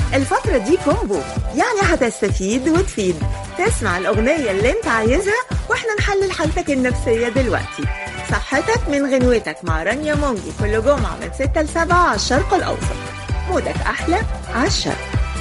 الفترة دي كومبو يعني هتستفيد وتفيد تسمع الأغنية اللي انت عايزها واحنا نحلل حالتك النفسية دلوقتي صحتك من غنوتك مع رانيا مونجي كل جمعة من 6 ل 7 على الشرق الأوسط مودك أحلى على الشرق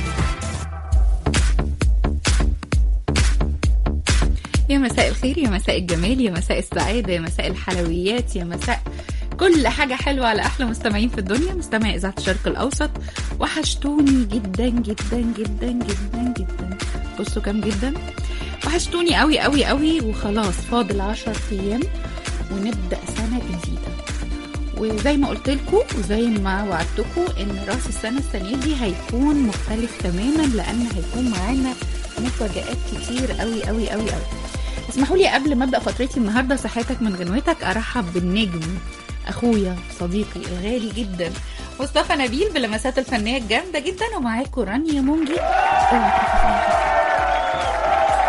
يا مساء الخير يا مساء الجمال يا مساء السعادة يا مساء الحلويات يا مساء كل حاجة حلوة على أحلى مستمعين في الدنيا مستمع إذاعة الشرق الأوسط وحشتوني جدا جدا جدا جدا جدا بصوا كام جدا وحشتوني قوي قوي قوي وخلاص فاضل عشر أيام ونبدأ سنة جديدة وزي ما قلت لكم وزي ما وعدتكم ان راس السنه السنه دي هيكون مختلف تماما لان هيكون معانا مفاجآت كتير قوي قوي قوي قوي اسمحوا لي قبل ما ابدا فترتي النهارده صحتك من غنوتك ارحب بالنجم اخويا صديقي الغالي جدا مصطفى نبيل بلمسات الفنيه الجامده جدا ومعاكم رانيا مونجي اوعى تروحوا في أي حتة.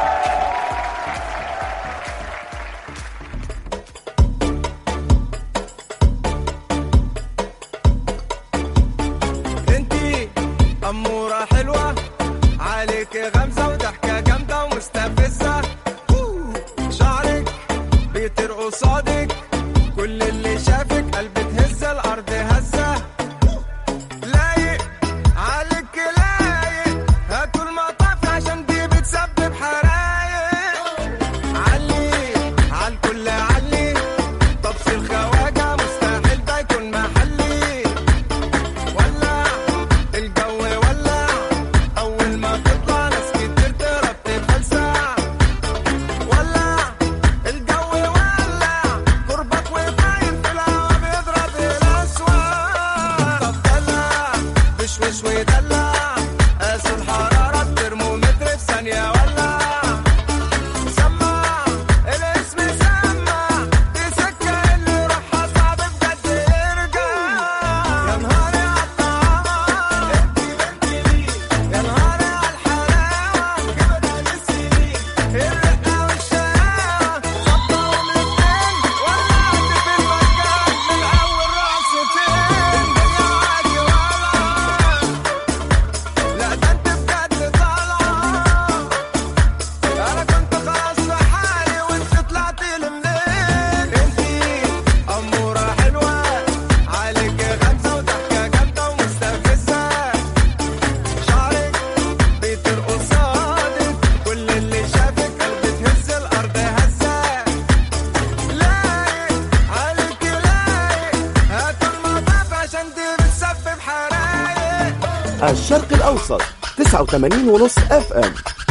انتي أمورة حلوة عليك غمزة وضحكة جامدة ومستفزة أوه، شعرك بيطير قصادك كل اللي شافك قلبي تهز الأرض هزة لايق عليك لايق هاتوا المطاف عشان دي بتسبب حرايق علي عالكل علي طبس الخواجة مستحيل ده يكون محلي ولع الجو ولع اول ما تطلع ناس كتير ترتب فلسع ولع الجو ولع قربك وطاير في الهوا بيضرب الاسوار دلع بشوش ودلع قاس الحرارة الترمومتر في ثانية ولع سمع الاسم سمع دي سكة اللي روحها صعب بجد يرجع يا نهاري عالطعامة يا نهاري عالحلاوة جبنا للسنين الرقة والشقاوة خطهم الاتنين ولعت في المكان من أول رقصتين الدنيا معاكي ولعة لا ده انت بجد طالعة انا كنت خلاص في حالي وانت طلعت لي منين انتي اموره حلوه عليك غمزه وضحكه جامده ومستفزه شعرك بيطير قصادك كل اللي شافك قلبي تهز الارض هزه لايق عليك لايق هاتوا المطاف عشان دي بتسبب حرايق الشرق الأوسط 89 ونص اف ام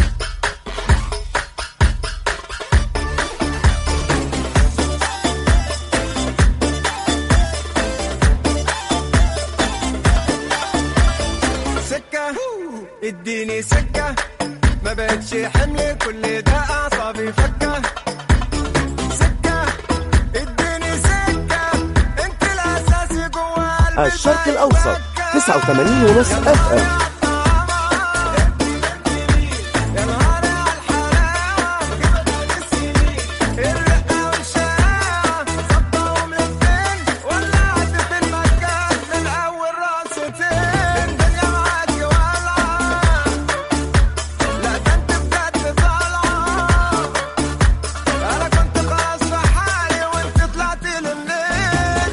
سكة اديني سكة ما بقتش حمل كل ده اعصابي فكة سكة اديني سكة انت الاساسي جوا قلبي الشرق الأوسط 89 ونص اف ام يا نهاري عالحلاوة جبنا للسنين الرقة والشقاوة صبهم للفين ولعت في المكان من أول رقصتين الدنيا معاكي ولعة لا ده انت بجد طالعة أنا كنت خلاص في حالي وانت طلعت لي منين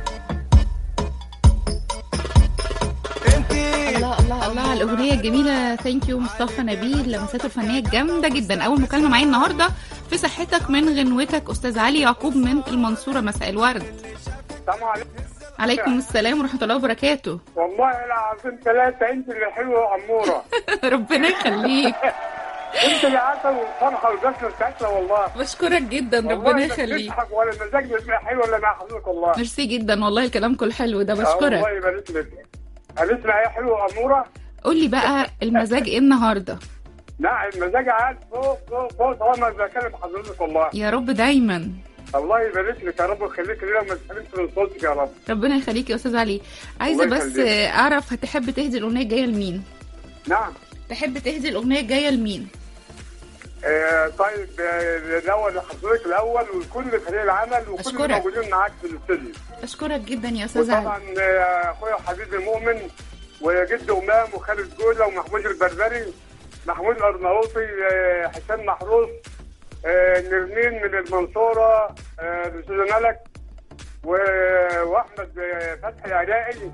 انتي الله الله الله على الاغنيه الجميله ثانك يو مصطفى نبيل لمساته الفنيه جامده جدا اول مكالمه معايا النهارده في صحتك من غنوتك استاذ علي يعقوب من المنصوره مساء الورد السلام عليكم عليكم السلام ورحمه الله وبركاته والله العظيم ثلاثة انت اللي حلوة وأمورة ربنا يخليك انت اللي عسل والفرحة والبسمة بتاعتنا والله بشكرك جدا والله ربنا انك يخليك تضحك ولا مزاج بيبقى حلو ولا مع حضرتك والله ميرسي جدا والله الكلام كله حلو ده الله بشكرك يبارك لك هنسمع ايه حلوة وأمورة قول لي بقى المزاج ايه النهارده لا المزاج عال فوق فوق فوق طالما بكلم حضرتك والله يا رب دايما الله يبارك لك يا رب ويخليك لينا ما تحرمش من صوتك يا رب ربنا يخليك يا استاذ علي عايزه الله بس يخليك. اعرف هتحب تهدي الاغنيه الجايه لمين نعم تحب تهدي الاغنيه الجايه لمين آه طيب آه، الاول لحضرتك الاول وكل فريق العمل وكل أشكرك. الموجودين معاك في الاستوديو اشكرك جدا يا استاذ علي وطبعا آه، اخويا وحبيبي المؤمن وجد امام وخالد جوله ومحمود البربري محمود الارناؤوطي آه، حسام محروس آه، نرمين من المنصوره آه، الاستاذه ملك و- واحمد آه، فتحي عراقي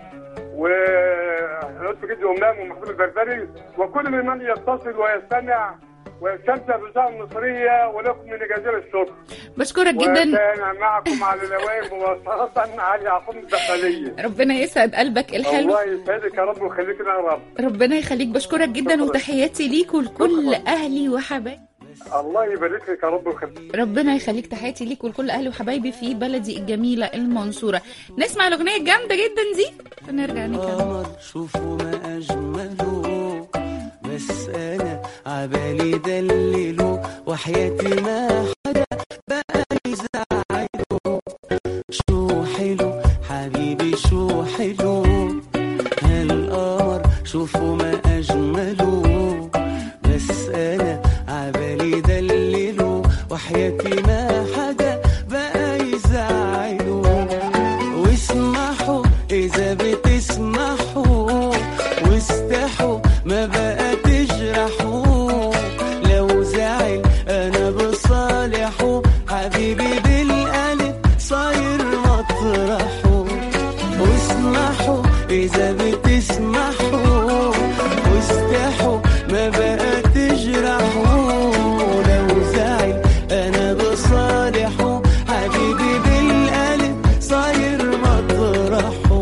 ولطفي جد امام ومحمود البربري وكل من يتصل ويستمع ويستمتع بالساعه المصريه ولكم من جزيل الشكر بشكرك جدا وكان معكم على الهواء مباشره علي يعقوب الدخليه ربنا يسعد قلبك الحلو الله يسعدك يا رب ويخليك يا رب ربنا يخليك بشكرك جدا شكراً. وتحياتي ليك ولكل شكراً. اهلي وحبايبي الله يبارك لك يا رب ويخليك ربنا يخليك تحياتي ليك ولكل اهلي وحبايبي في بلدي الجميله المنصوره نسمع الاغنيه الجامده جدا دي ونرجع نكمل قمر شوفوا ما أجمله بس أنا عبالي دلله وحياتي ما حدا بقى يزعله شو حلو حبيبي شو حلو هالقمر شوفوا ما أجمله بس أنا عبالي دلله وحياتي ما حدا بقى يزعله واسمحوا إذا بتسمحوا واستحوا ما بقى تجرحوا لو زعل أنا بصالحه حبيبي بالقلب صاير مطرحه واسمحوا إذا بتسمحوا واستحوا ما بقى تجرحوا لو زعل أنا بصالحه حبيبي بالقلب صاير مطرحه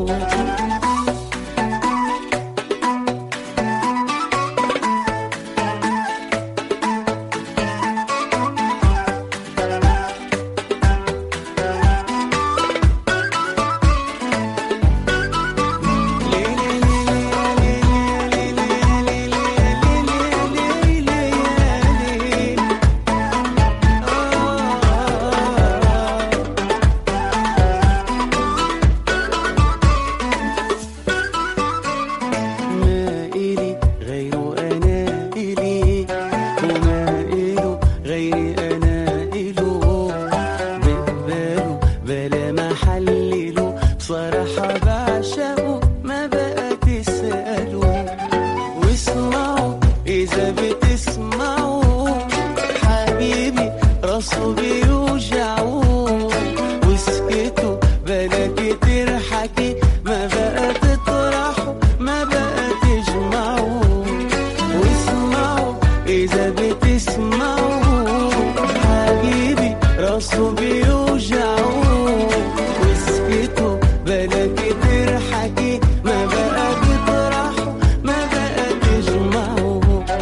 ما إلي غيره أنا إلي وما إله غيري أنا إله بقبله بلا ما حلله بصراحة بعشقه ما بقى تسأله واسمعوا إذا بتسمعوا حبيبي راسه بيوجعه واسكتوا بلا كتير حكي ما بقى تطرحوا ما بقى تجمعوا واسمعوا إذا بتسمعوا حبيبي راسه بيوجعه واسكتوا بلا كتير حكي ما بقى تطرحوا ما بقى تجمعوا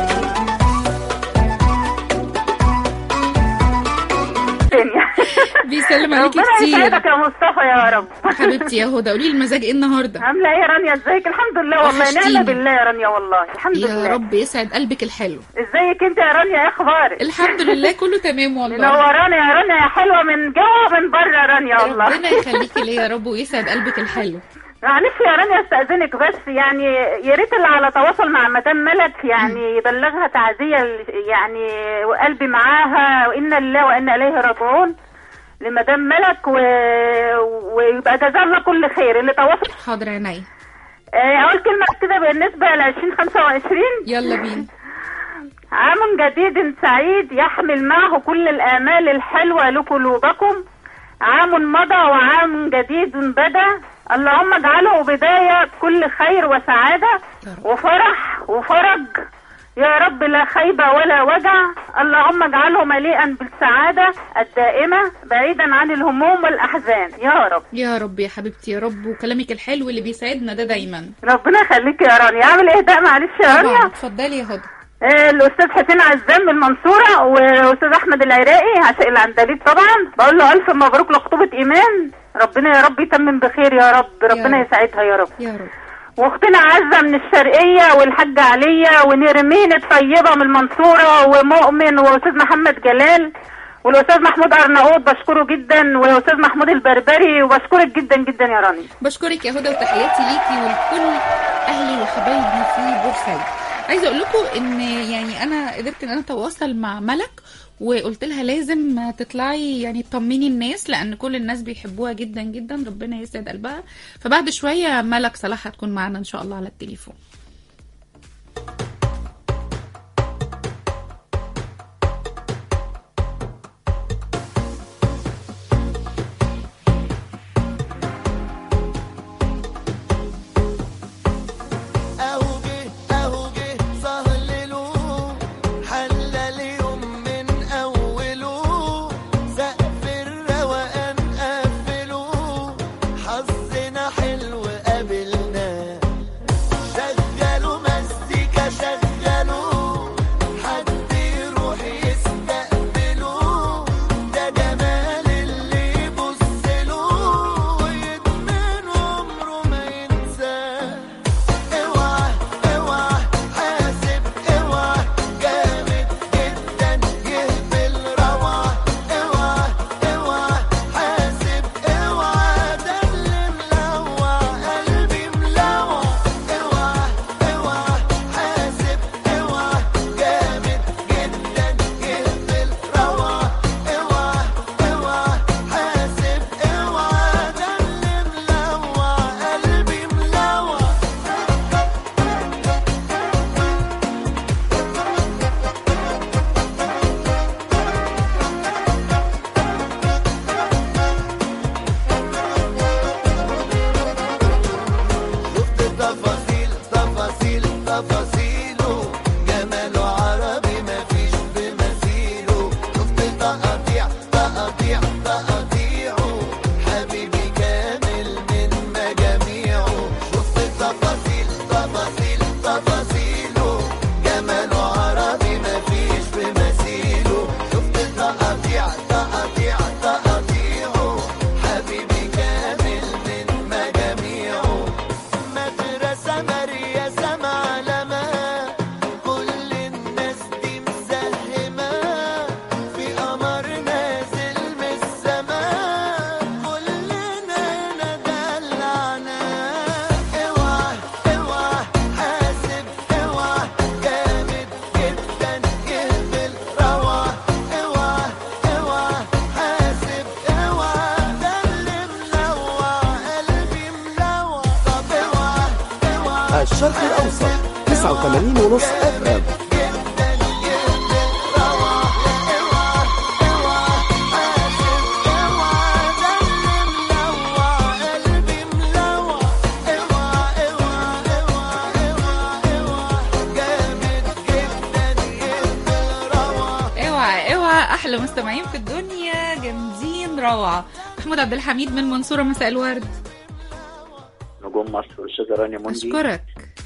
بيسلم عليكي ربنا كتير يسعدك يا مصطفى يا رب حبيبتي يا هدى قولي لي المزاج ايه النهارده عامله ايه يا رانيا ازيك الحمد لله والله وحشتيني. نعمه بالله يا رانيا والله الحمد يا لله رب يسعد قلبك الحلو ازيك انت يا رانيا ايه اخبارك الحمد لله كله تمام والله منورانا يا رانيا يا حلوه من جوه ومن بره يا رانيا والله ربنا يخليكي ليا يا رب ويسعد قلبك الحلو معلش يا رانيا استاذنك بس يعني يا ريت اللي على تواصل مع مدام ملك يعني يبلغها تعزيه يعني وقلبي معاها وانا لله وانا اليه راجعون لمدام ملك و... ويبقى جزاها الله كل خير اللي تواصل حاضر عينيا آه، اول كلمه كده بالنسبه ل 2025 يلا بينا عام جديد سعيد يحمل معه كل الآمال الحلوة لقلوبكم عام مضى وعام جديد بدا اللهم اجعله بداية كل خير وسعادة وفرح وفرج يا رب لا خيبة ولا وجع اللهم اجعله مليئا بالسعادة الدائمة بعيدا عن الهموم والأحزان يا رب يا رب يا حبيبتي يا رب وكلامك الحلو اللي بيسعدنا ده دايما ربنا يخليك يا رانيا اعمل اهداء معلش يا طبعا رانيا اتفضلي يا هدى آه، الاستاذ حسين عزام من المنصوره واستاذ احمد العراقي عشاق العندليب طبعا بقول له الف مبروك لخطوبه ايمان ربنا يا رب يتمم بخير يا رب ربنا رب. يسعدها يا رب يا رب واختنا عزه من الشرقيه والحاجه عليا ونرمين الطيبه من المنصوره ومؤمن واستاذ محمد جلال والاستاذ محمود ارناؤوط بشكره جدا والاستاذ محمود البربري وبشكرك جدا جدا يا راني بشكرك يا هدى وتحياتي ليكي ولكل اهلي وحبايبي في بورسعيد عايزه اقول لكم ان يعني انا قدرت ان انا اتواصل مع ملك وقلت لها لازم تطلعي يعني تطمني الناس لان كل الناس بيحبوها جدا جدا ربنا يسعد قلبها فبعد شويه ملك صلاح هتكون معانا ان شاء الله على التليفون اهو جه اهو جه سهلله حل اليوم من اوله سقف الروقان قفله حظنا حلو قابلنا شغلوا مزيكا شغلوا حد يروح يستقبله ده جمال اللي يبصله ويدمن عمره ما ينساه اوعى اوعى حاسب اوعى جامد جدا يهبل روعة اوعى اوعى حاسب اوعى ده اللي ملوع قلبي ملوع اوعى اوعى حاسب اوعى جامد جدا يهبل روعة اوعى اوعى حاسب اوعى ده اللي ملوع قلبي ملوع شفت تفاصيل تفاصيل تفاصيله جماله عربي مفيش بمثيله شفت تقاطيع تقاطيع تقاطيعه حبيبي كامل من مجاميعه شفت تفاصيل تفاصيل تفاصيله جماله عربي مفيش بمثيله شفت تقاطيع تقاطيع تقاطيعه حبيبي كامل من مجاميعه مدرسة مريسة معلمة كل الناس دي مسهمة في قمر نازل من السماء كلنا هنا دلعنا اوعى اوعى حاسب اوعى جامد جدا يهبل روعة اوعى اوعى حاسب اوعى ده اللي ملوع قلبي ملوع طب اوعى اوعى الشرق الأوسط 89 ونص اف ام جدا يهبل روعة اوعى اوعى حاسب اوعى ده اللي ملوع قلبي ملوع اوعى اوعى اوعى اوعى اوعى جامد جدا يهبل روعة اوعى اوعى احلى مستمعين في الدنيا جامدين روعه محمود عبد الحميد من المنصوره مساء الورد نجوم مصر الاستاذه رانيا مندي اشكرك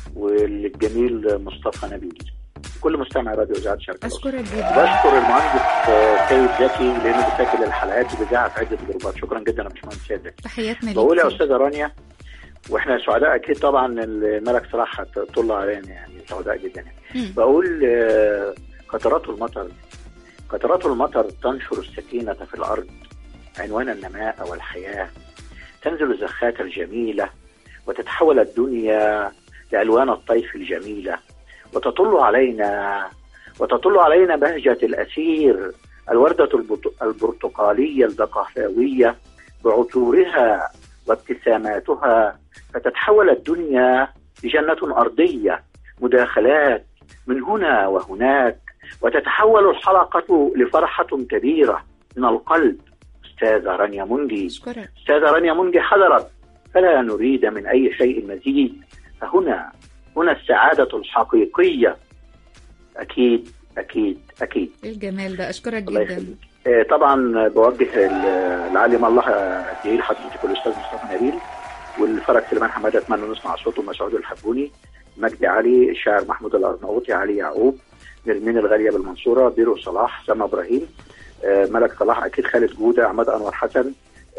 والجميل مصطفى نبيل كل مستمع راديو اذاعه شرق الأوسط. اشكرك جدا بشكر المهندس آه، سيد زكي لانه بيسجل الحلقات بيذاعها في عده جروبات شكرا جدا يا باشمهندس سيد زكي تحياتنا بقول يا ليك استاذه رانيا واحنا سعداء اكيد طبعا الملك صلاح هتطل علينا يعني سعداء جدا يعني مم. بقول آه، قطرات المطر قطرات المطر تنشر السكينة في الأرض عنوان النماء والحياة تنزل الزخات الجميلة وتتحول الدنيا لألوان الطيف الجميلة وتطل علينا وتطل علينا بهجة الأسير الوردة البط- البرتقالية البقهلاوية بعطورها وابتساماتها فتتحول الدنيا لجنة أرضية مداخلات من هنا وهناك وتتحول الحلقة لفرحة كبيرة من القلب أستاذة رانيا منجي اشكرك أستاذة رانيا منجي حضرت فلا نريد من أي شيء مزيد فهنا هنا السعادة الحقيقية أكيد أكيد أكيد ايه الجمال ده اشكرك الله جدا يخليك آه، طبعا بوجه ال- العالم الله قد ايه لحضرتك الاستاذ مصطفى نبيل والفرج سليمان حماده اتمنى نسمع صوته مسعود الحبوني مجدي علي الشاعر محمود الارناؤوطي علي يعقوب نرمين الغاليه بالمنصوره بيرو صلاح سما ابراهيم آه، ملك صلاح اكيد خالد جوده عماد انور حسن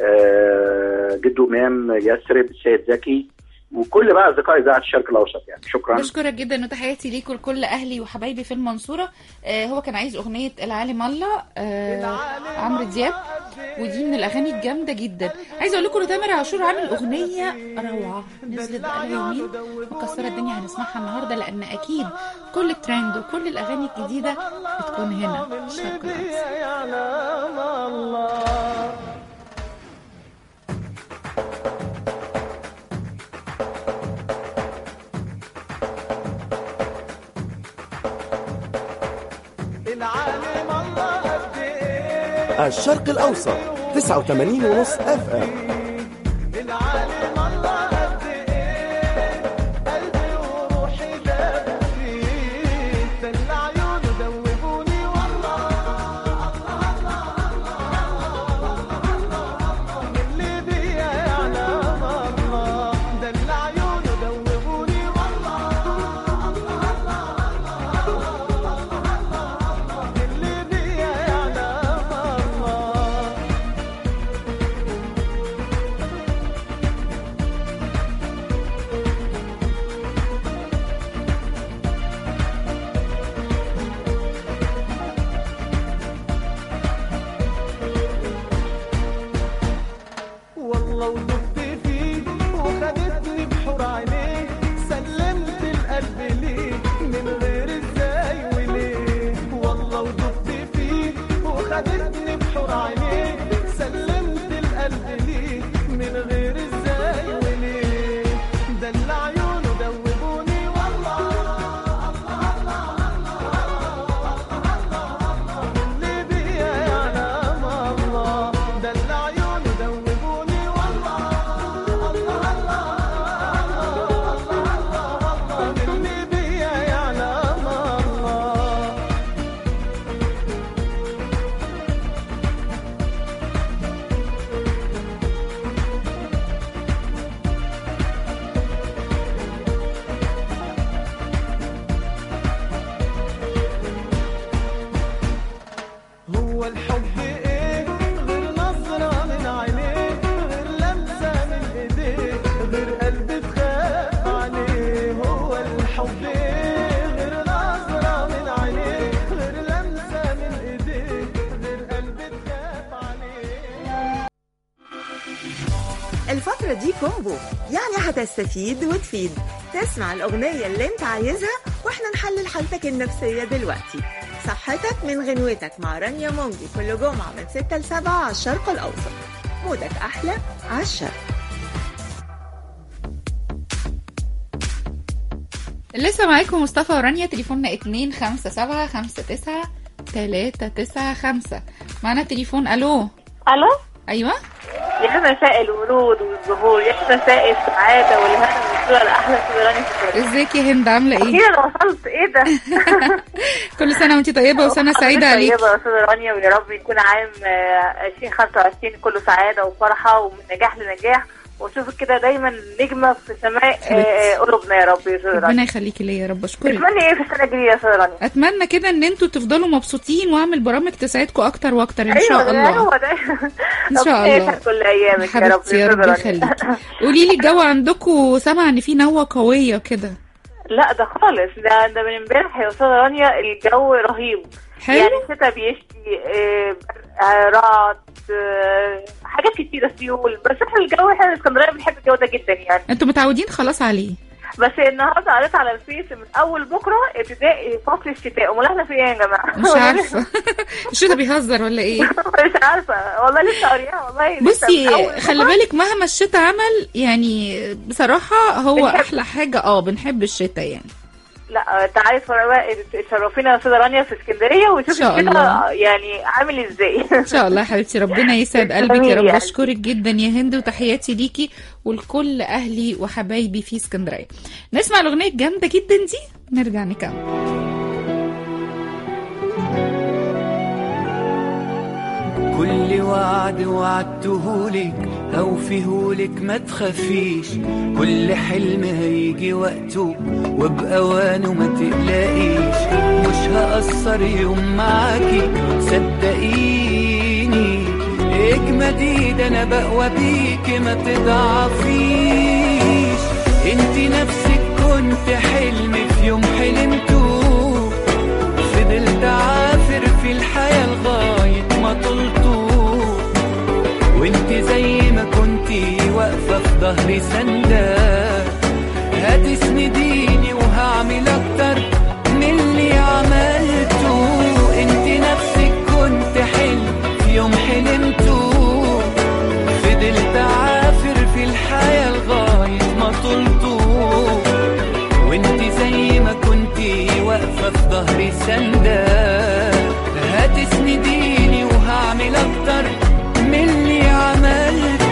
آه، جدو امام يسرب سيد زكي وكل بقى اصدقاء اذاعه الشرق الاوسط يعني شكرا بشكرك جدا وتحياتي ليك ولكل اهلي وحبايبي في المنصوره آه هو كان عايز اغنيه العالم الله آه عمرو دياب ودي من الاغاني الجامده جدا عايزه اقول لكم ان تامر عاشور عامل اغنيه روعه نزلت بقى لها يومين مكسره الدنيا هنسمعها النهارده لان اكيد كل الترند وكل الاغاني الجديده بتكون هنا في الشرق الاوسط العالم الله قد ايه الشرق الأوسط 89 ونص اف ام العالم الله قد ايه قلبي وروحي دابوا فيه دل عيونه دوبوني والله اللي بيا يعلم الله دل عيونه دوبوني والله اللي بيا يعلم الله والله ودبت فيه وخدتني بحور عينيه سلمت القلب ليه من غير ازاي وليه والله ودبت فيه وخدتني بحور عينيه سلمت القلب ليه من غير ازاي وليه دل عيونه دوبوني والله اللي بيا يعلم الله دل عيونه دوبوني والله اللي بيا يعلم الله هو الحب ايه غير نظرة من عينيه غير لمسة من ايديه غير قلب تخاف عليه هو الحب ايه غير نظرة من عينيه غير لمسة من ايديه غير قلب تخاف عليه الفترة دي كومبو يعني هتستفيد وتفيد تسمع الأغنية اللي انت عايزها واحنا نحلل حالتك النفسية دلوقتي صحتك من غنوتك مع رانيا مونجي كل جمعة من 6 ل 7 على الشرق الأوسط مودك أحلى على الشرق لسه معاكم مصطفى ورانيا تليفوننا 257 59 395 معانا التليفون الو الو ايوه يا مساء الورود والزهور يا مساء السعاده والهنا والصوره الاحلى سيدراني في ازيك يا هند عامله ايه اخيرا وصلت ايه ده كل سنه وانت طيبه وسنه سعيده عليك طيبه يا استاذه رانيا ويا رب يكون عام آه، 2025 كله سعاده وفرحه ومن نجاح لنجاح واشوفك كده دايما نجمه في سماء آه، قلوبنا يا رب يا استاذه ربنا رانيا يخليكي ليا يا رب اشكرك تتمني ايه في السنه الجديده يا استاذه رانيا اتمنى كده ان انتوا تفضلوا مبسوطين واعمل برامج تسعدكم اكتر واكتر ان شاء ايوه ده الله هو ده إن شاء ربنا الله. يسعد كل ايامك يا رب حبيبتي يا رب أستاذة رانيا. يخليكي قولي لي الجو عندكم سامعه ان في نوه قويه كده لا ده خالص ده ده من امبارح يا استاذه رانيا الجو رهيب حلو. يعني الشتا بيشتي آه، آه، رعد آه، حاجات كتيره سيول بس احنا الجو احنا الاسكندريه بنحب الجو ده جدا يعني انتوا متعودين خلاص عليه بس النهارده قريت على الفيس من اول بكره ابتدائي فصل الشتاء امال احنا في ايه يا جماعه؟ مش عارفه الشتا بيهزر ولا ايه مش عارفه والله لسه قارياها والله لسه من بصي أول خلي بكرة. بالك مهما الشتاء عمل يعني بصراحة هو بنحب. أحلى حاجة اه بنحب الشتاء يعني لا تعالي بقى تشرفينا يا استاذه رانيا في اسكندريه إن وشوفي شاء كده الله. يعني عامل ازاي إن شاء الله يا حبيبتي ربنا يسعد قلبك يا رب جميل يعني. أشكرك جدا يا هند وتحياتي ليكي ولكل أهلي وحبايبي في اسكندرية نسمع الأغنية الجامدة جدا دي نرجع نكمل كل وعد وعدتهولك هوفيهولك ما تخافيش كل حلم هيجي وقته وبأوانه ما تقلقيش مش هقصر يوم معاكي صدقيني اجمدي ده انا بقوى بيكي ما تضعفيش انتي نفسك كنت حلم في يوم حلمته فضلت عافر في الحياة لغاية ما طلته ظهري سندة هتسنديني وهعمل اكتر من اللي عملته انت نفسك كنت حلم في يوم حلمته فضلت عافر في الحياة لغاية ما طلته وانت زي ما كنتي واقفة في ظهري سندة هتسنديني وهعمل اكتر من اللي عملته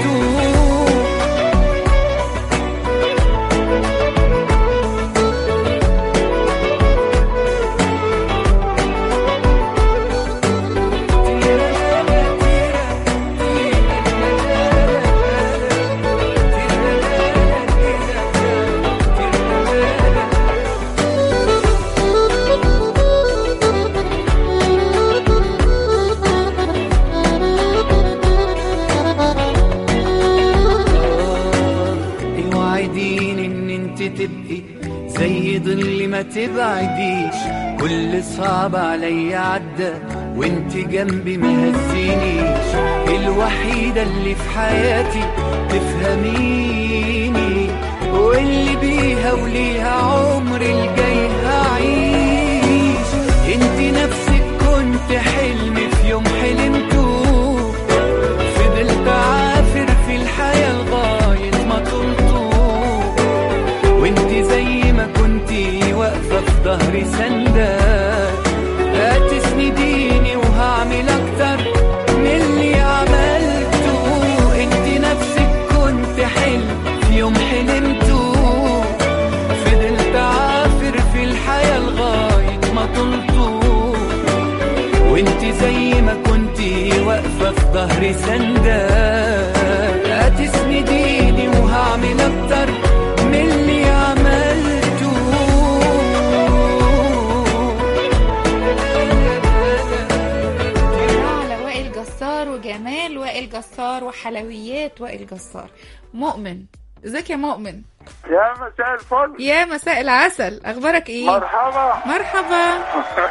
اوعديني ان انت تبقي زي ظل ما تبعديش كل صعب عليا عدى وانت جنبي ما هزينيش الوحيدة اللي في حياتي تفهميني واللي بيها وليها عمر الجاي هعيش انت نفسك كنت حلم في يوم حلمته فضلت عافر في الحياة لغاية ما طلته وانت زي ما كنتي واقفة في ظهري سندة هتسنديني وهعمل اكتر من اللي عملته انت نفسك كنت حلم في يوم حلمته فضلت عافر في الحياة لغاية ما طلته وانت زي ما كنتي واقفة في ظهري سندة هتسنديني وهعمل اكتر من اللي عملته على وائل جسار وجمال وائل جسار وحلويات وائل جسار مؤمن ازيك يا مؤمن يا مساء الفل يا مساء العسل اخبارك ايه مرحبا مرحبا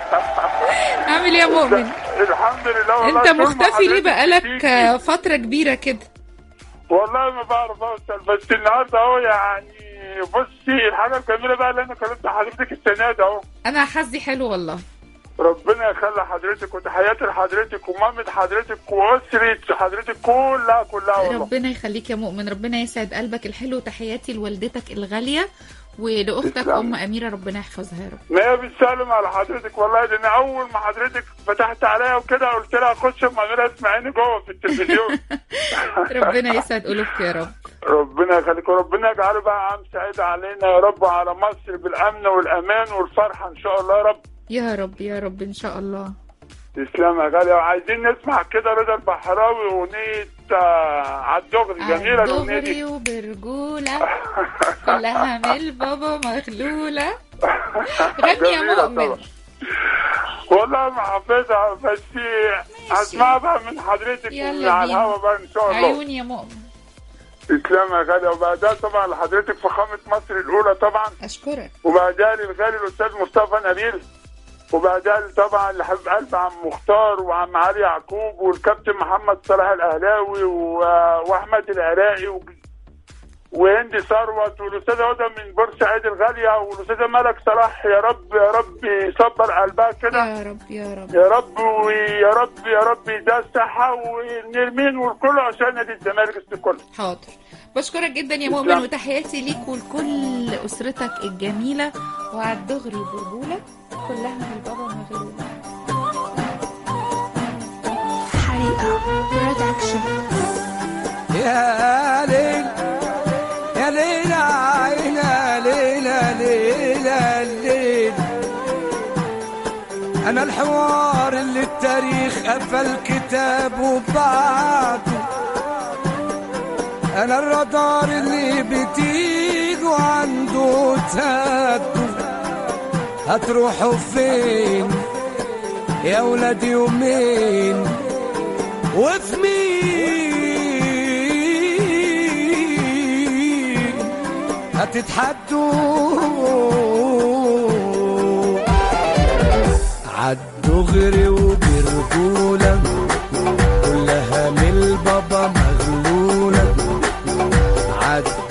عامل ايه يا مؤمن الحمد لله والله انت طول ما مختفي ليه حضرتك بقالك بتيجي. فترة كبيرة كده والله ما بعرف اوصل بس النهارده اهو يعني بصي الحاجه الجميله بقى اللي انا كلمت حضرتك السنه دي اهو انا حظي حلو والله ربنا يخلي حضرتك وتحياتي لحضرتك ومامة حضرتك واسره حضرتك كلها كلها والله ربنا يخليك يا مؤمن ربنا يسعد قلبك الحلو تحياتي لوالدتك الغالية ولاختك تسلم. ام اميرة ربنا يحفظها يا رب ما هي بتسلم على حضرتك والله ده انا اول ما حضرتك فتحت عليا وكده قلت لها خش ام اميره اسمعيني جوه في التلفزيون ربنا يسعد قلوبك يا رب ربنا يخليك وربنا يجعله بقى عام سعيد علينا يا رب وعلى مصر بالامن والامان والفرحه ان شاء الله يا رب يا رب يا رب ان شاء الله تسلم يا غالية وعايزين نسمع كده رضا البحراوي اغنية آه، عالدغري جميلة الاغنية دغري دي وبرجولة كلها من البابا مغلولة غني يا جميلة مؤمن طبعا. والله ما حافظها بس هسمعها بقى من حضرتك يلا من على بينا. الهوا بقى ان شاء الله عيوني يا مؤمن تسلم يا غالية وبعدها طبعا لحضرتك فخامة مصر الأولى طبعا اشكرك وبعدها للغالي الأستاذ مصطفى نبيل وبعدها طبعا لحبيب قلب عم مختار وعم علي يعقوب والكابتن محمد صلاح الأهلاوي و- وأحمد العراقي و... وهندي ثروت والاستاذه هدى من بورسعيد الغاليه والاستاذه ملك صلاح يا رب يا رب يصبر قلبها كده يا رب يا رب يا رب ويا رب يا رب يديها الصحه ونرمين والكل عشان نادي الزمالك الكل حاضر بشكرك جدا يا مؤمن تسلم. وتحياتي ليك ولكل اسرتك الجميله وعلى الدغري وبرجوله كلها من البابا مغلوله حريقة برودكشن يا ليل يا ليل عينا ليلة ليلة الليل أنا الحوار اللي التاريخ قفل كتابه بعده أنا الرادار اللي بتيجوا عنده تاده هتروحوا فين يا ولاد يومين وفي مين هتتحدوا عالدغري وبرجولة كلها من البابا مغلولة عالدغري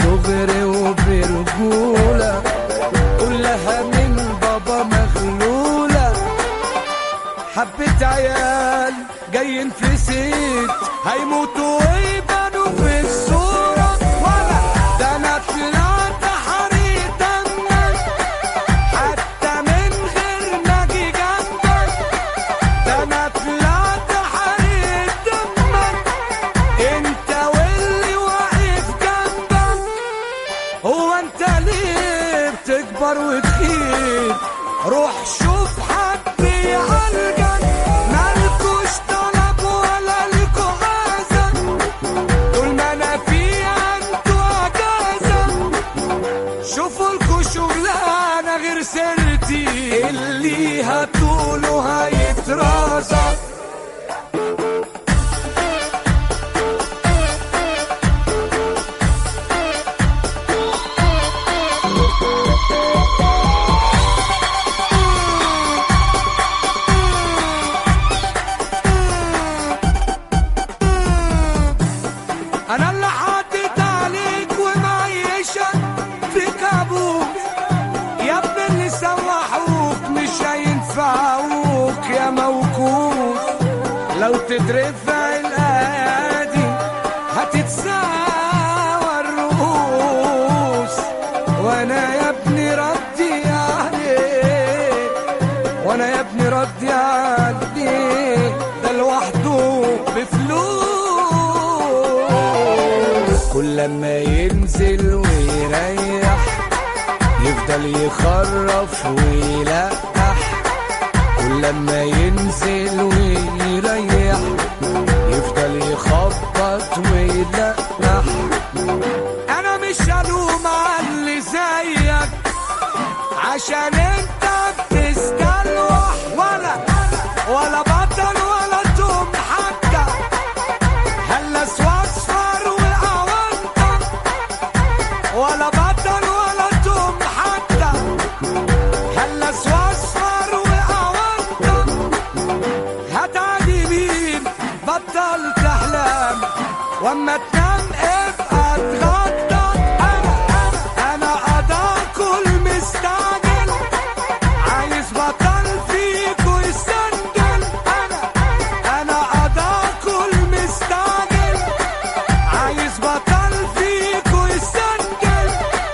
حبة عيال جايين في سيت هيموتوا ويبانوا في الصورة ولا ده انا طلعت حريق دمك حتى من غير ما اجي جنبك ده انا طلعت حريق دمك انت واللي واقف جنبك هو انت ليه بتكبر وتخيب روح شوف حد يعالجك مالكوش طلب ولا لكوا عازة طول ما انا فيها انتوا اجازة شوفوا لكوا شغلانة غير سيرتي اللي هتقولوا هيترازق انا اللي حاطط عليك ومعيشك في كابوس يا ابن اللي سوحوك مش هينفعوك يا موكوس لو تترفع الايادي هتتساوى الرؤوس وانا يا ابني ردي عليك وانا يا ابني ردي عليك ده لوحده بفلوس كل ما ينزل ويريح يفضل يخرف ويلقح كل ما ينزل ويريح يفضل يخبط ويلقح انا مش هلوم على اللي زيك عشان انت بتستلوح ولا ولا بطل ولا توم حتى هلس واصفر واونطه ولا بطل ولا توم حتى هلس واصفر واونطه هتعدي مين بطل تحلم واما تنام ابقى اتغطى انا انا قضى كل مستعجل عايز بطل فيك ويسجل انا انا قضى كل مستعجل عايز بطل فيك ويسجل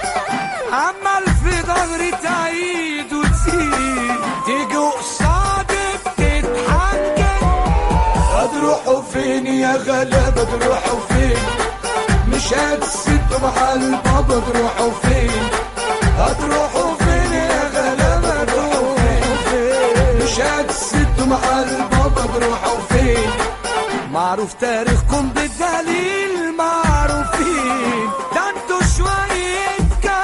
عمال في ظهري تعيد وتزيد تيجي قصادي بتتحجج هتروحوا فين يا غلابة تروحوا فين مش هتسدوا مع البابا تروحوا فين هتروحوا فين يا غلابة تروحوا فين مش هتسدوا مع البابا تروحوا فين معروف تاريخكم بالدليل معروفين ده انتوا شوية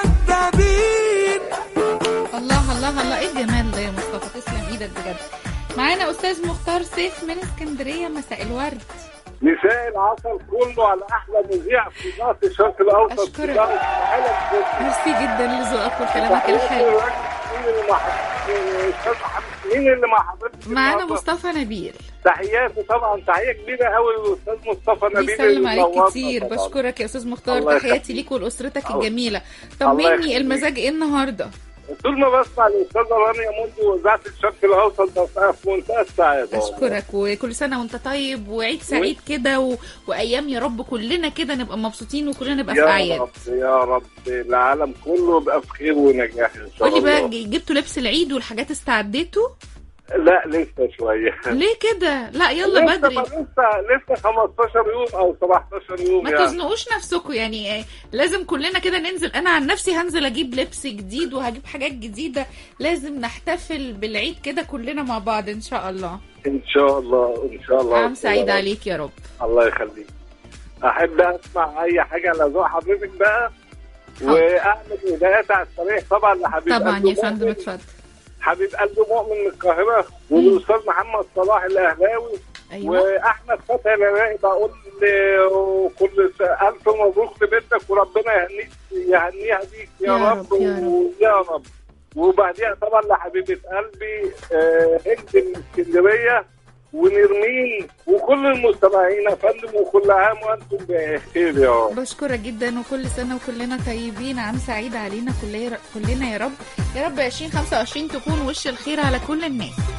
كدابين الله الله الله ايه الجمال ده يا مصطفى تسلم ايدك بجد معانا استاذ مختار سيف من اسكندريه مساء الورد مساء العسل كله على احلى مذيع في مصر الشرق الاوسط أشكرك. في دار الحلم. ميرسي جدا لذوقك وكلامك الحلو مين اللي مع أستاذ محمد- مين اللي مع حضرتك معانا النهاردة؟ مصطفى نبيل تحياتي طبعا تحيه كبيره قوي للاستاذ مصطفى نبيل بيسلم اللي عليك منورنا كتير طبعاً. بشكرك يا استاذ مختار الله تحياتي يخليك. ليك ولاسرتك الله- الجميله الله طمني يخليك. المزاج ايه النهارده طول ما بسمع الاستاذه رانيا منذ واذاعه الشرق الاوسط ببقى في منتهى السعاده اشكرك وكل سنه وانت طيب وعيد سعيد كده و... وايام يا رب كلنا كده نبقى مبسوطين وكلنا نبقى في يا اعياد رب يا رب العالم كله يبقى في خير ونجاح ان شاء قولي الله بقى ج- جبتوا لبس العيد والحاجات استعديتوا لا لسه شويه ليه كده لا يلا لسه بدري لسه لسه 15 يوم او 17 يوم ما يعني تزنقوش نفسكم يعني آه، لازم كلنا كده ننزل انا عن نفسي هنزل اجيب لبس جديد وهجيب حاجات جديده لازم نحتفل بالعيد كده كلنا مع بعض ان شاء الله ان شاء الله ان شاء الله عام سعيد عليك يا رب الله يخليك احب اسمع اي حاجه على ذوق حضرتك بقى واعمل هدايات على السريع طبعا لحبيب طبعا قلبي يا فندم مؤمن. اتفضل حبيب قلبي مؤمن من القاهره والاستاذ محمد صلاح الاهلاوي أيوة. واحمد فتحي العراقي بقول له كل س- الف مبروك لبنتك وربنا يهنيك يهنيها بيك يا, يا رب, رب، يا رب. ويا رب وبعديها طبعا لحبيبه قلبي آه، هند من اسكندريه ونرمين وكل المستمعين يا فندم وكل عام وانتم بخير يا رب بشكرك جدا وكل سنه وكلنا طيبين عام سعيد علينا كلنا كلنا يا رب يا رب 2025 تكون وش الخير على كل الناس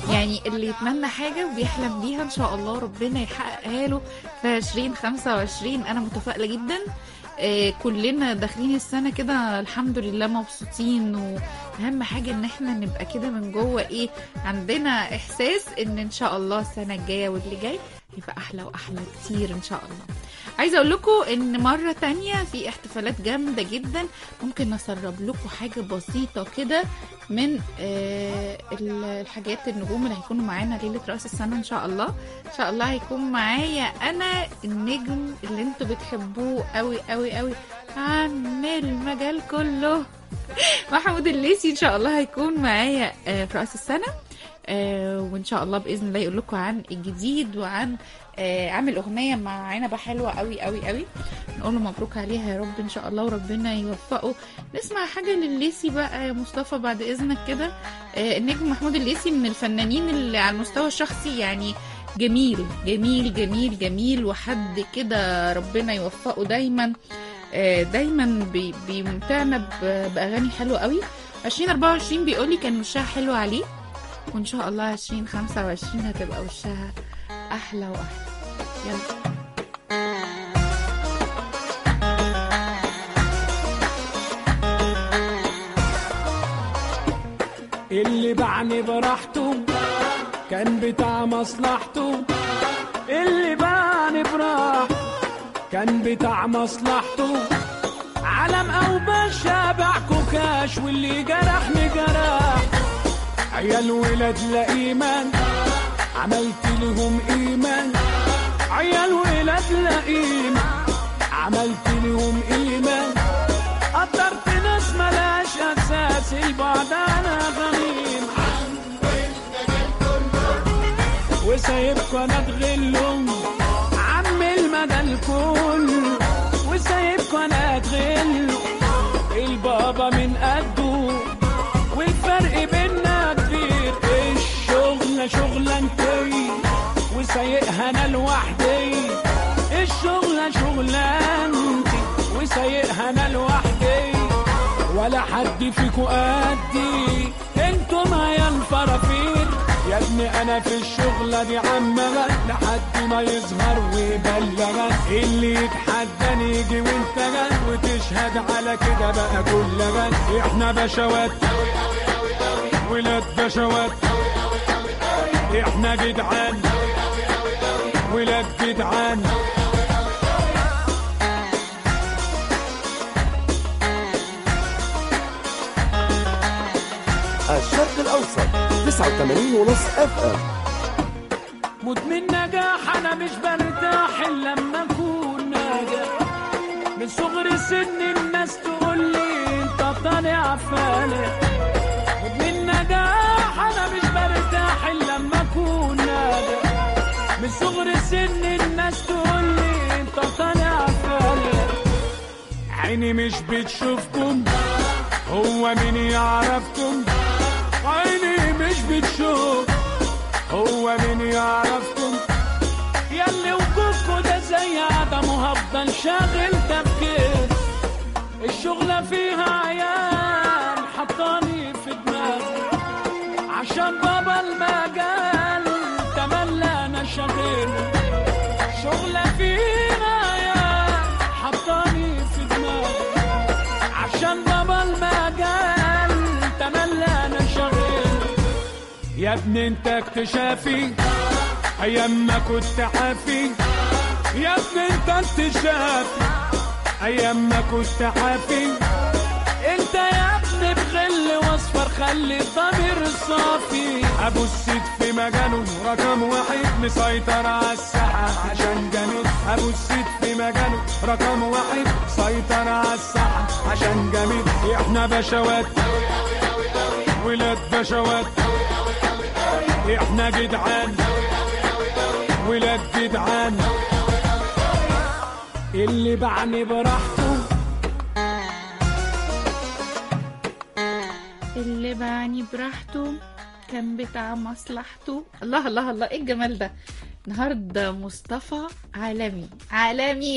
يعني اللي يتمنى حاجة وبيحلم بيها إن شاء الله ربنا يحققها له في 2025 أنا متفائلة جدا آه، كلنا داخلين السنة كده الحمد لله مبسوطين وأهم حاجة إن احنا نبقى كده من جوه إيه عندنا إحساس إن إن شاء الله السنة الجاية واللي جاي هيبقى أحلى وأحلى كتير إن شاء الله عايزة أقول لكم إن مرة تانية في احتفالات جامدة جدا ممكن نسرب لكم حاجة بسيطة كده من آه، ال- الحاجات النجوم اللي هيكونوا معانا ليلة رأس السنة إن شاء الله إن شاء الله هيكون معايا أنا النجم اللي انتوا بتحبوه قوي قوي قوي عن المجال كله محمود الليسي إن شاء الله هيكون معايا آه، في رأس السنة آه، وإن شاء الله بإذن الله يقول لكم عن الجديد وعن آه، عامل أغنية مع عنبة حلوة قوي قوي قوي نقول له مبروك عليها يا رب إن شاء الله وربنا يوفقه نسمع حاجة لليسي بقى يا مصطفى بعد إذنك كده آه، النجم محمود الليسي من الفنانين اللي على المستوى الشخصي يعني جميل جميل جميل جميل وحد كده ربنا يوفقه دايما آه، دايما بي- بيمتعنا ب- بأغاني حلوة قوي 2024 بيقولي كان وشها حلو عليه وإن شاء الله 2025 هتبقى وشها أحلى وأحلى يلا اللي باعني براحته كان بتاع مصلحته اللي باعني براحته كان بتاع مصلحته علم او باشا باع كوكاش واللي جرحني جرح عيال ولاد لا ايمان عملت لهم ايمان عيال ولاد لا ايمان عملت لهم ايمان قدرت ناس ملاش اساس البعد انا غميم وسايبكوا انا اتغلهم عم المدى الكل وسايبكوا انا اتغلهم البابا من قده والفرق بينا كبير الشغلة شغلانتي وسايقها انا لوحدي الشغلة شغلانتي وسايقها انا لوحدي ولا حد فيكوا قدي انتم يا الفرافير يا ابني انا في الشغلة دي عمغة لحد ما يظهر ويبلغ اللي يتحداني يجي وانت جد وتشهد على كده بقى كل غد احنا بشوات ولاد بشوات احنا جدعان ولاد جدعان الشرق الأوسط 89 ونص اف ام مدمن نجاح انا مش برتاح الا لما اكون ناجح من صغر سن الناس تقول لي انت طالع فالح مدمن نجاح انا مش برتاح الا لما اكون ناجح من صغر سن الناس تقول لي انت طالع فالح عيني مش بتشوفكم هو مين يعرفكم عيني مش بتشوف هو مين يعرفكم ياللي وجودكوا ده زي عدم وهفضل شاغل تفكير الشغلة فيها عيال حطاني في دماغي عشان بابا المجال تملى انا شغيل شغلة فيها عيال حطاني في دماغي عشان بابا المجال تملى انا شغيل يا ابني انت اكتشافي ايام ما كنت عافي يا ابني انت اكتشافي ايام ما كنت عافي انت يا ابني بغل واصفر خلي الضمير صافي ابو السيد في مجاله رقم واحد مسيطر على الساحه عشان جميل ابو السيد في مجاله رقم واحد سيطر على الساحه عشان جميل احنا بشوات ولاد بشوات احنا جدعان ولاد جدعان اللي بعني براحته اللي بعني براحته كان بتاع مصلحته الله الله الله ايه الجمال ده النهارده مصطفى عالمي عالمي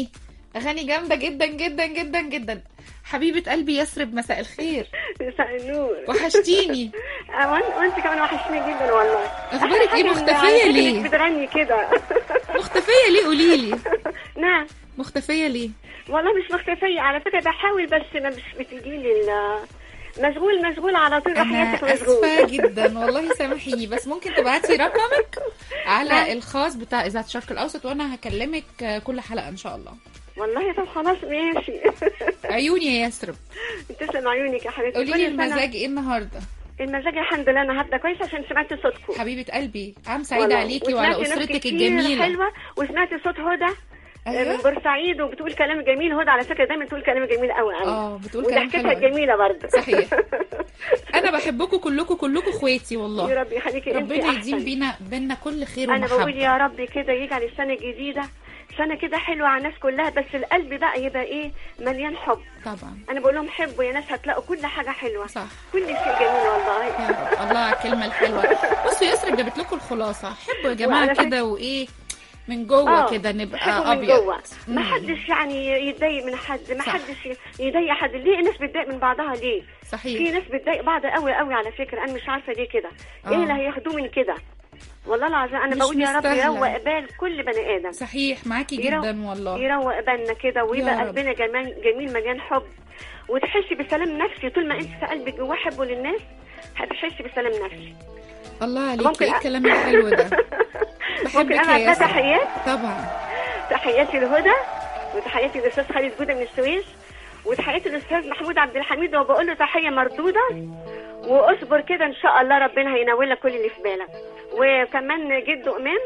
اغاني جامده جدا جدا جدا جدا حبيبه قلبي يسرب مساء الخير مساء النور وحشتيني آه، وأن- وانت كمان وحشتني جدا والله أخبارك إيه؟ أحلى مختفية حاجة إنك ليه؟ بتغني كده مختفيه ليه قولي لي نعم مختفيه ليه والله مش مختفية على فكرة بحاول بس ما مش بتجي لي مشغول مشغول على طول انا حياتك مشغول اسفه جدا والله سامحيني بس ممكن تبعتي رقمك على الخاص بتاع اذاعه الشرق الاوسط وانا هكلمك كل حلقه ان شاء الله والله طب خلاص ماشي عيوني يا يسرب تسلم عيونك يا حبيبتي قولي كل لي سنة- المزاج ايه النهارده المزاج الحمد لله النهارده كويس عشان سمعت صوتكم حبيبه قلبي عام سعيده والله. عليكي وعلى وسمعت ناس اسرتك كتير الجميله حلوه وسمعت صوت هدى أيوة. من بورسعيد وبتقول كلام جميل هدى على فكره دايما تقول كلام جميل قوي قوي اه بتقول كلام وضحكتها حلو قوي. جميله برضه صحيح انا بحبكم كلكم كلكم اخواتي والله يا رب يخليكي انت ربنا يديم احسن بينا بينا كل خير انا بقول ومحبه يا رب كده يجعل السنه الجديده سنه كده حلوه على الناس كلها بس القلب بقى يبقى ايه مليان حب طبعا انا بقول لهم حبوا يا ناس هتلاقوا كل حاجه حلوه صح كل شيء جميل والله يا رب الله على الكلمه الحلوه بصوا يسرا جابت لكم الخلاصه حبوا يا جماعه وعلى فكرة- كده وايه من جوه آه، كده حبوا نبقى من ابيض جوه ما حدش يعني يتضايق من حد ما صح. حدش يضايق حد ليه الناس بتضايق من بعضها ليه صحيح في ناس بتضايق بعض قوي قوي على فكره انا مش عارفه ليه كده آه. ايه اللي هياخدوه من كده والله العظيم انا مش بقول يا رب مستاهلة. يروق بال كل بني ادم صحيح معاكي يرو- جدا والله يروق بالنا كده يا ويبقى رب. قلبنا جمال جميل مليان حب وتحسي بسلام نفسي طول ما انت في قلبك جواه حبه للناس هتحسي بسلام نفسي الله عليكي ممكن ايه أ- الكلام الحلو ده ممكن بحبك انا يا أديها ياسر تحيات طبعا تحياتي لهدى وتحياتي للاستاذ خالد جوده من السويس وتحياتي للاستاذ محمود عبد الحميد وبقول له تحيه مردوده واصبر كده ان شاء الله ربنا هينول لك كل اللي في بالك وكمان جده امام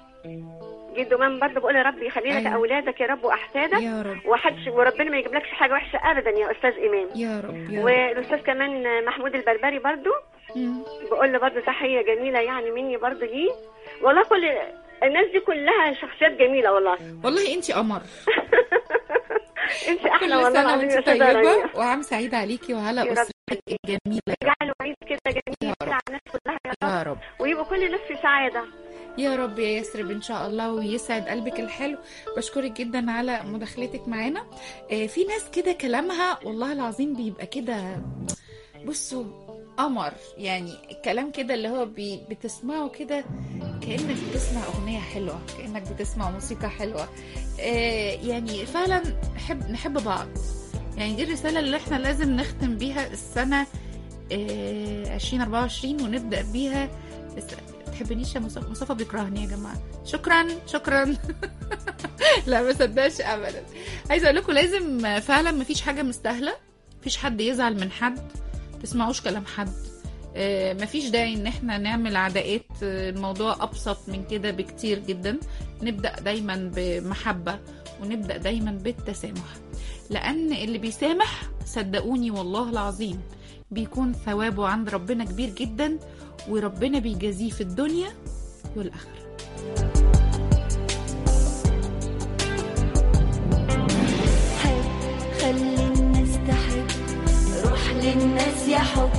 جده امام برضه بقول يا رب يخلي لك أيوة. اولادك يا رب واحفادك يا رب وحدش وربنا ما يجيبلكش حاجه وحشه ابدا يا استاذ امام يا رب يا رب والاستاذ كمان محمود البربري برضه مم. بقول له برضه تحيه جميله يعني مني برضه ليه والله كل الناس دي كلها شخصيات جميله والله والله انتي قمر انت احلى كل والله سنه العظيم يا وانت استاذه طيبه رانيا وعام سعيد عليكي وعلى يا رب. اسرتك الجميله اجعلوا عيد كده جميل كده على الناس كلها يا رب يا رب ويبقوا كل الناس في سعاده يا رب يا يسرب ان شاء الله ويسعد قلبك الحلو بشكرك جدا على مداخلتك معانا آه، في ناس كده كلامها والله العظيم بيبقى كده بصوا قمر يعني الكلام كده اللي هو بي بتسمعه كده كأنك بتسمع أغنية حلوة كأنك بتسمع موسيقى حلوة آه يعني فعلا نحب نحب بعض يعني دي الرسالة اللي احنا لازم نختم بيها السنة آه 2024 ونبدأ بيها الس- تحبنيش يا مصطفى مصطفى بيكرهني يا جماعة شكرا شكرا لا ما صدقش ابدا عايزه اقول لكم لازم فعلا مفيش حاجه مستاهله مفيش حد يزعل من حد تسمعوش كلام حد آه، مفيش داعي ان احنا نعمل عداءات آه، الموضوع ابسط من كده بكتير جدا نبدا دايما بمحبه ونبدا دايما بالتسامح لان اللي بيسامح صدقوني والله العظيم بيكون ثوابه عند ربنا كبير جدا وربنا بيجازيه في الدنيا والاخره حب خلي الناس تحب روح للناس يا حب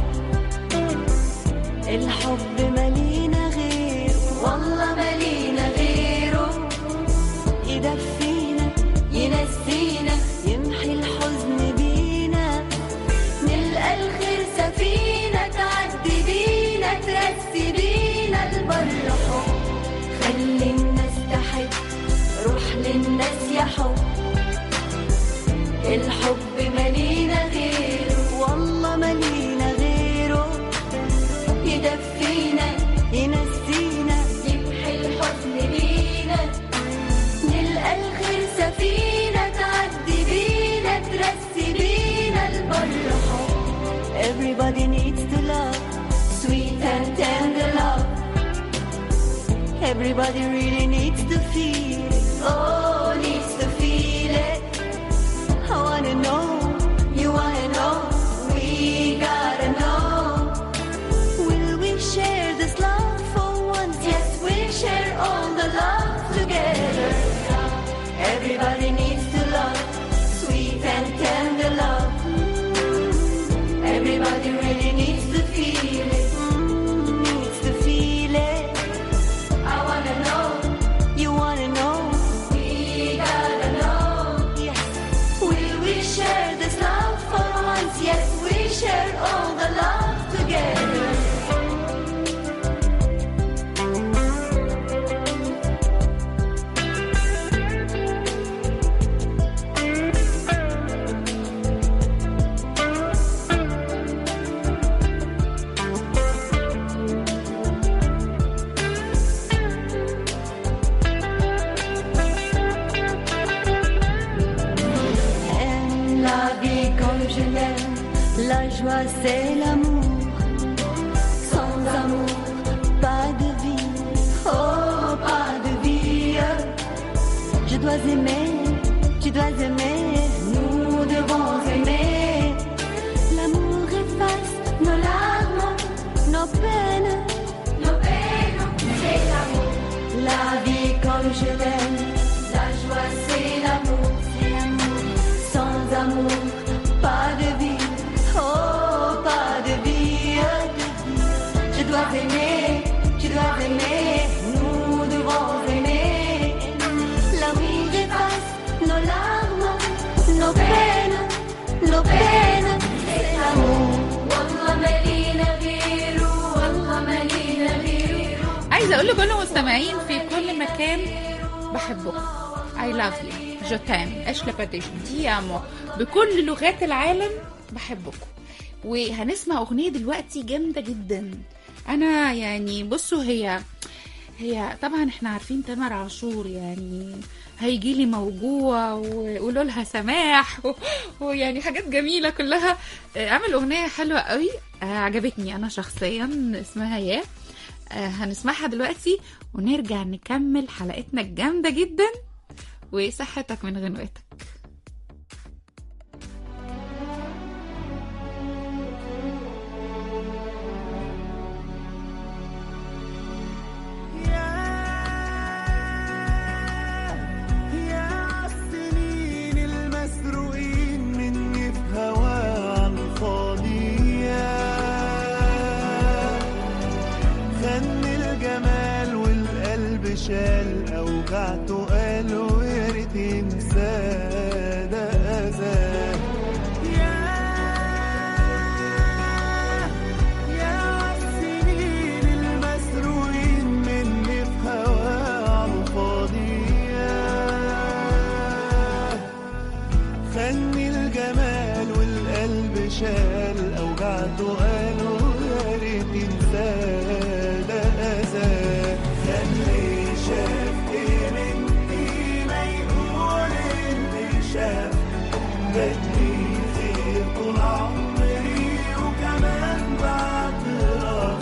الحب ملينا غيره والله ملينا غيره يدفينا ينسينا يمحي الحزن بينا نلقى الخير سفينة تعدي بينا ترسي بينا البر حب خلي الناس تحب روح للناس يا حب الحب ملينا غيره والله ملينا غيره يدفينا ينسينا يمحي الحزن بينا نلقى الخير سفينة تعدي بينا ترسي بينا البر حب Everybody needs to love sweet and tender love Everybody really needs to feel it Oh, needs to feel it I wanna know, you wanna know, we gotta know. Will we share this love for once? Yes, we'll share all the love together. Everybody needs to love, sweet and tender love. Everybody really needs to feel it, Mm, needs to feel it. I wanna know, you wanna know, we joie, c'est l'amour. Sans amour, pas de vie. Oh, pas de vie. Je dois aimer, tu dois aimer. Nous devons aimer. L'amour efface nos larmes, nos peines. Nos peines, c'est l'amour. La vie comme je l'aime. La joie, c'est l'amour. C'est l'amour. Sans amour, pas de vie. Oh, pas de vie. Je dois aimer, tu dois aimer. Nous devons aimer. L'amour efface nos larmes, nos peines, nos peines. C'est l'amour. والله مالينا غيره والله مالينا غيره عايزه اقول لكل المستمعين في كل مكان بحبكم I love you جو تام اش لاباديش ديامو بكل لغات العالم بحبكم وهنسمع اغنيه دلوقتي جامده جدا انا يعني بصوا هي هي طبعا احنا عارفين تامر عاشور يعني هيجي لي موجوع وقولوا لها سماح و- ويعني حاجات جميله كلها آه، عمل اغنيه حلوه قوي آه، عجبتني انا شخصيا اسمها يا آه، هنسمعها دلوقتي ونرجع نكمل حلقتنا الجامده جدا وصحتك من غنوتك يا عالسنين المسروقين مني في هواه عالفاضية خن الجمال والقلب شال أوجعته قال ويا ريت ينساه ده أذاه يا عالسنين المسروقين مني في هواه عالفاضية خني الجمال والقلب شال أوجعته قالوا يا ريت ينساه ده أذاه خلي شاف إيه مني ما يقول اللي شاف بدي خير طول عمري وكمان بعترف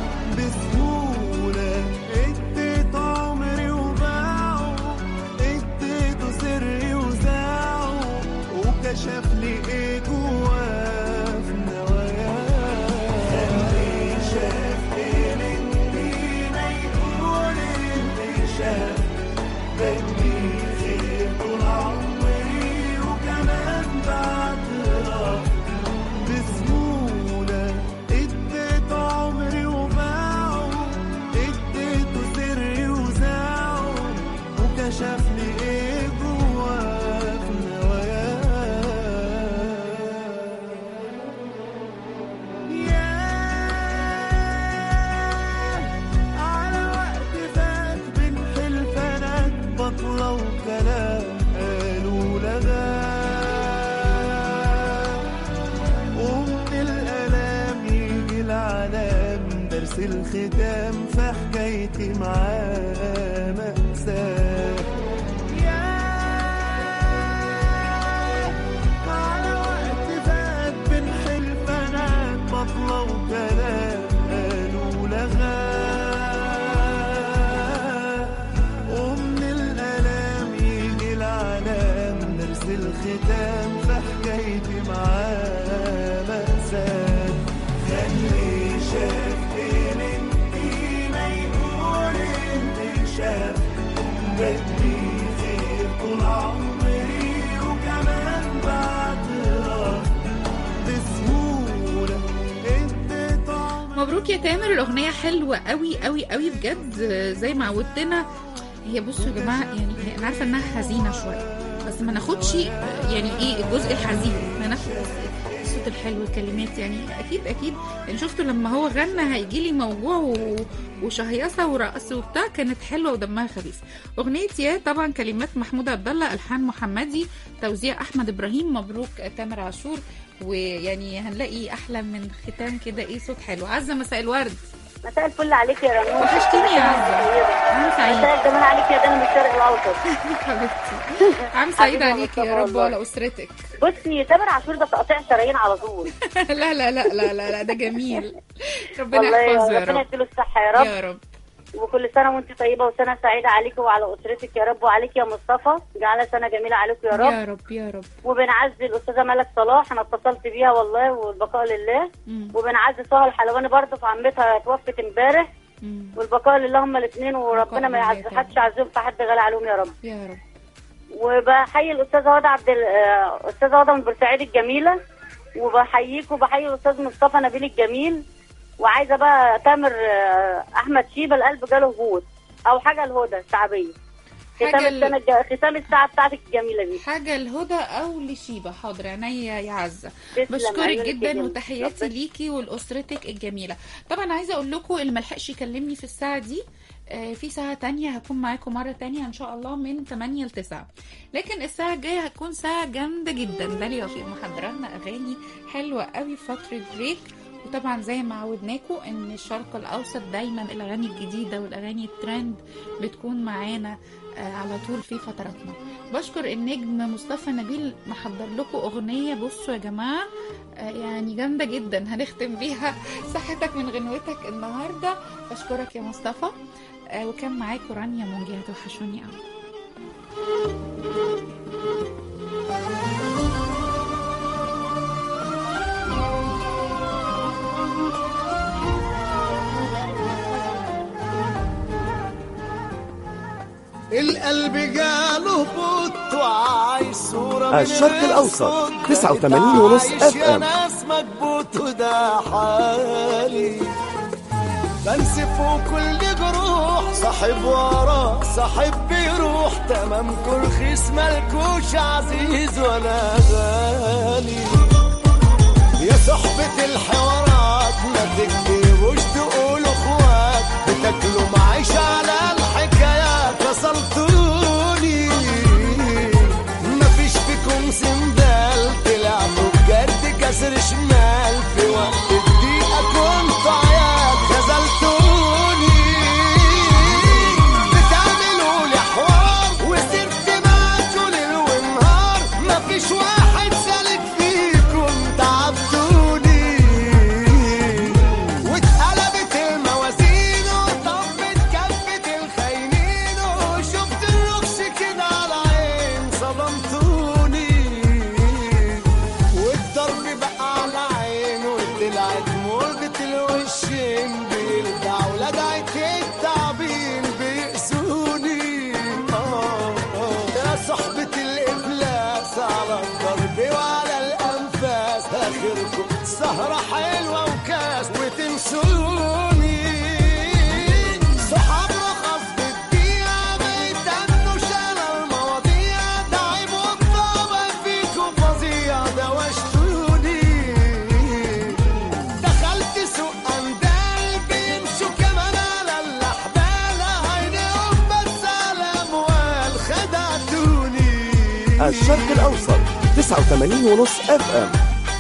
بسهولة اديت عمري وباعه اديته سري وزاعه وكشف لي ايه جواه في نواياه خلي شاف ايه مني ما يقول اللي شاف بدي خير طول عمري وكمان بعترف بسهولة اديت عمري وباعه اديته سري وزاعه وكشف لي ايه جواه في نواياه على وقت فات بين حلفانات بطلة وكلام قالوا لغاه ومن الألام يجي العلام درس الختام في حكايتي معاه مأساة ياه على وقت فات بين حلفانات بطلة وكلام قالوا لغاه ومن الألام يجي العلام درس الختام في حكايتي معاه مأساة خلي شاف ايه مني ما يقول اللي شاف بدي خير طول عمري وكمان بعترف بسهولة اديت مبروك يا تامر الاغنيه حلوه قوي قوي قوي بجد زي ما عودتنا هي بصوا يا جماعه يعني هي- انا عارفه انها حزينه شويه بس ما ناخدش يعني ايه الجزء الحزين ما ناخد الصوت الحلو الكلمات يعني اكيد اكيد يعني شفتوا لما هو غنى هيجي لي موجوع و... وشهيصه ورقص وبتاع كانت حلوه ودمها خفيف اغنيه يا طبعا كلمات محمود عبد الله الحان محمدي توزيع احمد ابراهيم مبروك تامر عاشور ويعني هنلاقي احلى من ختام كده ايه صوت حلو عزه مساء الورد مساء الفل عليك يا رنوش وحشتيني يا عزه انا سعيد مساء الجمال عليك يا دانا من الشرق الاوسط حبيبتي عام سعيد حبيبي عليك يا مصطفى رب والله. وعلى اسرتك بصي تامر عاشور ده تقطيع شرايين على طول لا لا لا لا لا, لا ده جميل ربنا والله يحفظه يا ربنا رب يديله الصحة يا رب يا رب وكل سنة وانت طيبة وسنة سعيدة عليك وعلى أسرتك يا رب وعليك يا مصطفى جعلها سنة جميلة عليك يا رب يا رب يا رب وبنعزي الأستاذة ملك صلاح أنا اتصلت بيها والله والبقاء لله وبنعزي سهى الحلواني برضه في عمتها توفت امبارح والبقاء لله هما الاثنين وربنا ما لله يعز حدش عزهم في حد غالي عليهم يا رب يا رب وبحيي الاستاذه هدى عبد ال- آه، استاذه هدى من بورسعيد الجميله وبحييك وبحيي الاستاذ مصطفى نبيل الجميل وعايزه بقى تامر آه، احمد شيبه القلب جاله هبوط او حاجه الهدى الشعبيه ختام حاجة ال- السنه الج- ختام الساعه بتاعتك الجميله دي حاجة الهدى أو لشيبة حاضر عينيا يا عزة تسلم، بشكرك عيونك جدا جدا. وتحياتي ربنا- ليكي ولأسرتك الجميلة طبعا عايزة أقول لكم اللي ملحقش يكلمني في الساعة دي آه، في ساعة تانية هكون معاكم مرة تانية إن شاء الله من 8 ل 9 لكن الساعة الجاية هتكون ساعة جامدة جدا داليا وفي محضرة لنا أغاني حلوة قوي في فترة بريك وطبعا زي ما عودناكم ان الشرق الاوسط دايما الاغاني الجديده والاغاني الترند بتكون معانا آه، على طول في فتراتنا بشكر النجم مصطفى نبيل محضر لكم اغنيه بصوا يا جماعه آه، يعني جامده جدا هنختم بيها صحتك من غنوتك النهارده بشكرك يا مصطفى آه، وكان معاكم رانيا مونجي هتوحشوني قوي القلب جاله بط وعايش صورة من الشرق الأوسط، الصوت. 89 ونص عايش يا FM. ناس مكبوت وده حالي بنسف كل جروح صاحب وراك صاحب بيروح تمامكم رخيص ملكوش عزيز ولا غالي يا صحبة الحوارات ما تكتبوش تقولوا اخوات بتاكلوا معيش على الحكايات وصلتوني مفيش فيكم سندال طلعتوا بجد كسر شمال في وقت الضيقة كنتوا عيال خذلتوني بتعملوا لي حوار وسرت معاكوا ليل ونهار مفيش واحد سالك فيكم تعبتوني واتقلبت الموازين وطبت كفة الخاينين وشفت الرخص كده على عين صدمتوني والضرب بقى على عين وطلعت موجة الوشين بيلدع ولدعت التعبين بيقسوني آه آه يا صحبة الإفلاس على الضرب وعلى الأنفاس آخركم سهرة حلوة وكاس وتنسوني صحاب رخص بالدقيقة بيتنوا شال المواضيع تعب والطابة فيكم فظيع دوشتوني دخلت سوق أندال بيمشوا كمان على الأحبال عينيهم بس على أموال خدعتوني الشرق الأوسط 89 ونص اف ام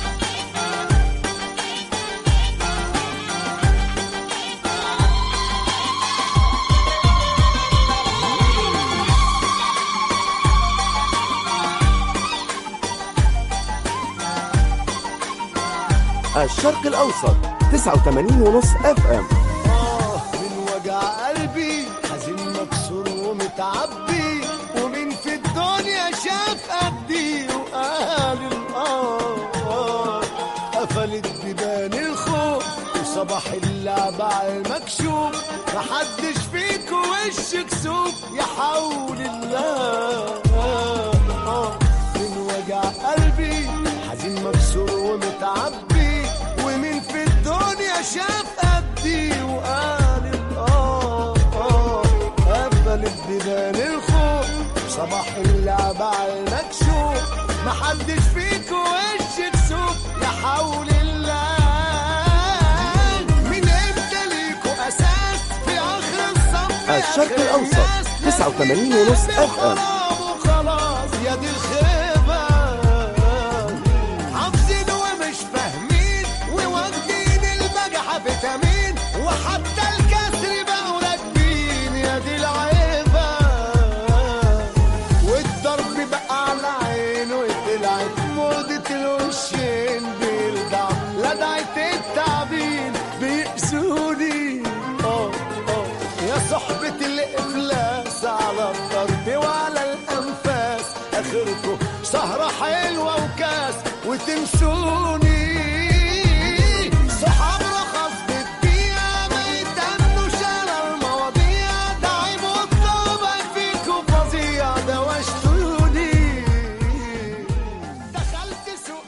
الشرق الأوسط 89 ونص اف ام آه من وجع قلبي حزين مكسور ومتعبي ومين في الدنيا شاف قدي وقال الآه آه قفلت بيبان الخوف وصباح اللعب على المكشوف محدش فيكو وش كسوف يا حول الله آه آه من وجع قلبي حزين مكسور ومتعبي ومين في الدنيا شاف قدي وقال الآه آه قفلت بيبان الخوف صباح اللعب على المكشوف محدش فيكو وش كسوف يا حول الله من امتى ليكو اساس في اخر الصف الشرق الأوسط 89 ونص اف ام وخلاص يا دي الخيبة حافظين ومش فاهمين وواخدين البجحة فيتامين وحتى